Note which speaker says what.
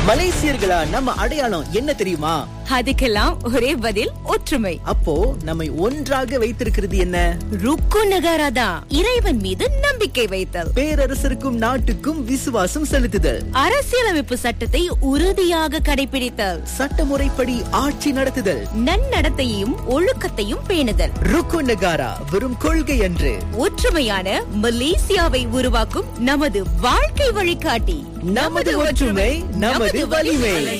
Speaker 1: மலேசியர்களா நம்ம அடையாளம் என்ன தெரியுமா
Speaker 2: அதுக்கெல்லாம் ஒரே பதில் ஒற்றுமை
Speaker 1: அப்போ நம்மை ஒன்றாக வைத்திருக்கிறது என்ன
Speaker 2: ருக்கு நகாராதா இறைவன் மீது நம்பிக்கை வைத்தல்
Speaker 1: பேரரசருக்கும் நாட்டுக்கும் விசுவாசம் செலுத்துதல்
Speaker 2: அரசியலமைப்பு சட்டத்தை உறுதியாக கடைபிடித்தல்
Speaker 1: சட்டமுறைப்படி ஆட்சி நடத்துதல்
Speaker 2: நன்னடத்தையும் ஒழுக்கத்தையும் பேணுதல்
Speaker 1: ருக்கு நகாரா வெறும் கொள்கை அன்று
Speaker 2: ஒற்றுமையான மலேசியாவை உருவாக்கும் நமது வாழ்க்கை வழிகாட்டி
Speaker 1: நமது ஒற்றுமை நமது வலிமை